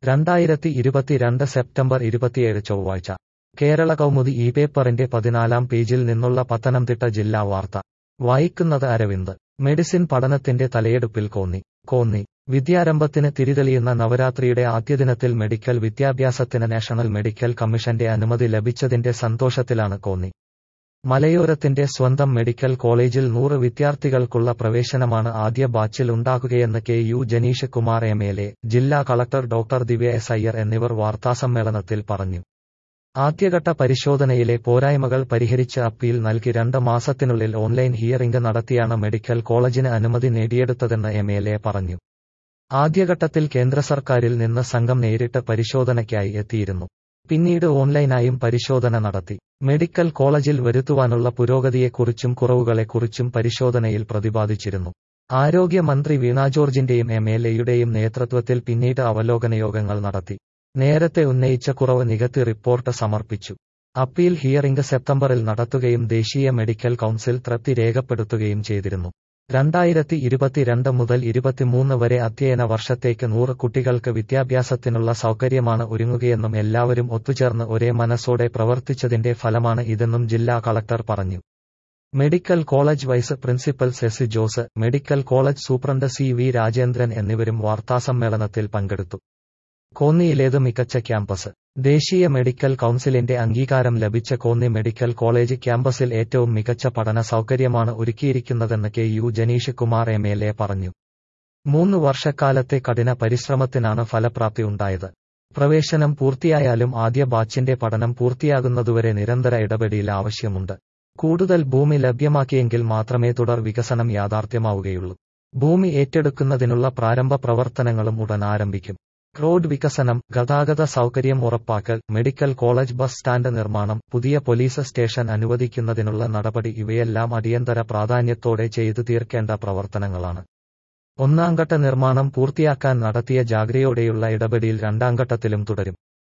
രണ്ടായിരത്തി ഇരുപത്തിരണ്ട് സെപ്റ്റംബർ ഇരുപത്തിയേഴ് ചൊവ്വാഴ്ച കേരള കൗമുദി ഈ പേപ്പറിന്റെ പതിനാലാം പേജിൽ നിന്നുള്ള പത്തനംതിട്ട ജില്ലാ വാർത്ത വായിക്കുന്നത് അരവിന്ദ് മെഡിസിൻ പഠനത്തിന്റെ തലയെടുപ്പിൽ കോന്നി കോന്നി വിദ്യാരംഭത്തിന് തിരിതെളിയുന്ന നവരാത്രിയുടെ ആദ്യദിനത്തിൽ മെഡിക്കൽ വിദ്യാഭ്യാസത്തിന് നാഷണൽ മെഡിക്കൽ കമ്മീഷന്റെ അനുമതി ലഭിച്ചതിന്റെ സന്തോഷത്തിലാണ് കോന്നി മലയോരത്തിന്റെ സ്വന്തം മെഡിക്കൽ കോളേജിൽ നൂറ് വിദ്യാർത്ഥികൾക്കുള്ള പ്രവേശനമാണ് ആദ്യ ബാച്ചിൽ ഉണ്ടാകുകയെന്ന് K U Janeesh Kumar M L A ജില്ലാ collector doctor Divya S Iyer എന്നിവർ വാർത്താസമ്മേളനത്തിൽ പറഞ്ഞു ആദ്യഘട്ട പരിശോധനയിലെ പോരായ്മകൾ പരിഹരിച്ച് അപ്പീൽ നൽകി രണ്ട് മാസത്തിനുള്ളിൽ ഓൺലൈൻ ഹിയറിംഗ് നടത്തിയാണ് മെഡിക്കൽ കോളേജിന് അനുമതി നേടിയെടുത്തതെന്ന് എം എൽ എ പറഞ്ഞു ആദ്യഘട്ടത്തിൽ കേന്ദ്ര സർക്കാരിൽ നിന്ന് സംഘം നേരിട്ട് പരിശോധനയ്ക്കായി എത്തിയിരുന്നു പിന്നീട് ഓൺലൈനായും പരിശോധന നടത്തി മെഡിക്കൽ കോളേജിൽ വരുത്തുവാനുള്ള പുരോഗതിയെക്കുറിച്ചും കുറവുകളെക്കുറിച്ചും പരിശോധനയിൽ പ്രതിപാദിച്ചിരുന്നു ആരോഗ്യമന്ത്രി വീണ ജോർജിന്റെയും എം എൽ എയുടെയും നേതൃത്വത്തിൽ പിന്നീട് അവലോകന യോഗങ്ങൾ നടത്തി നേരത്തെ ഉന്നയിച്ച കുറവ് നികത്തി റിപ്പോർട്ട് സമർപ്പിച്ചു അപ്പീൽ ഹിയറിംഗ് സെപ്റ്റംബറിൽ നടത്തുകയും ദേശീയ മെഡിക്കൽ കൗൺസിൽ തൃപ്തി രേഖപ്പെടുത്തുകയും ചെയ്തിരുന്നു രണ്ടായിരത്തി ഇരുപത്തിരണ്ട് മുതൽ ഇരുപത്തിമൂന്ന് വരെ അധ്യയന വർഷത്തേക്ക് നൂറ് കുട്ടികൾക്ക് വിദ്യാഭ്യാസത്തിനുള്ള സൗകര്യമാണ് ഒരുങ്ങുകയെന്നും എല്ലാവരും ഒത്തുചേർന്ന് ഒരേ മനസ്സോടെ പ്രവർത്തിച്ചതിന്റെ ഫലമാണ് ഇതെന്നും ജില്ലാ കളക്ടർ പറഞ്ഞു മെഡിക്കൽ കോളേജ് വൈസ് പ്രിൻസിപ്പൽ സെസ് Jose medical college superintendent C V Rajendran എന്നിവരും വാർത്താസമ്മേളനത്തിൽ പങ്കെടുത്തു കോന്നിയിലേത് മികച്ച ക്യാമ്പസ് ദേശീയ മെഡിക്കൽ കൗൺസിലിന്റെ അംഗീകാരം ലഭിച്ച കോന്നി മെഡിക്കൽ കോളേജ് ക്യാമ്പസിൽ ഏറ്റവും മികച്ച പഠന സൗകര്യമാണ് ഒരുക്കിയിരിക്കുന്നതെന്ന് K U Janeesh Kumar M L A പറഞ്ഞു മൂന്ന് വർഷക്കാലത്തെ കഠിന പരിശ്രമത്തിനാണ് ഫലപ്രാപ്തി ഉണ്ടായത് പ്രവേശനം പൂർത്തിയായാലും ആദ്യ ബാച്ചിന്റെ പഠനം പൂർത്തിയാകുന്നതുവരെ നിരന്തര ഇടപെടൽ ആവശ്യമുണ്ട് കൂടുതൽ ഭൂമി ലഭ്യമാക്കിയെങ്കിൽ മാത്രമേ തുടർ വികസനം യാഥാർത്ഥ്യമാവുകയുള്ളൂ ഭൂമി ഏറ്റെടുക്കുന്നതിനുള്ള പ്രാരംഭ പ്രവർത്തനങ്ങളും ഉടൻ ആരംഭിക്കും റോഡ് വികസനം ഗതാഗത സൗകര്യം ഉറപ്പാക്കൽ മെഡിക്കൽ കോളേജ് ബസ് സ്റ്റാൻഡ് നിർമ്മാണം പുതിയ പോലീസ് സ്റ്റേഷൻ അനുവദിക്കുന്നതിനുള്ള നടപടി ഇവയെല്ലാം അടിയന്തര പ്രാധാന്യത്തോടെ ചെയ്തു തീർക്കേണ്ട പ്രവർത്തനങ്ങളാണ് ഒന്നാംഘട്ട നിർമ്മാണം പൂർത്തിയാക്കാൻ നടത്തിയ ജാഗ്രതയോടെയുള്ള ഇടപെടൽ രണ്ടാംഘട്ടത്തിലും തുടരും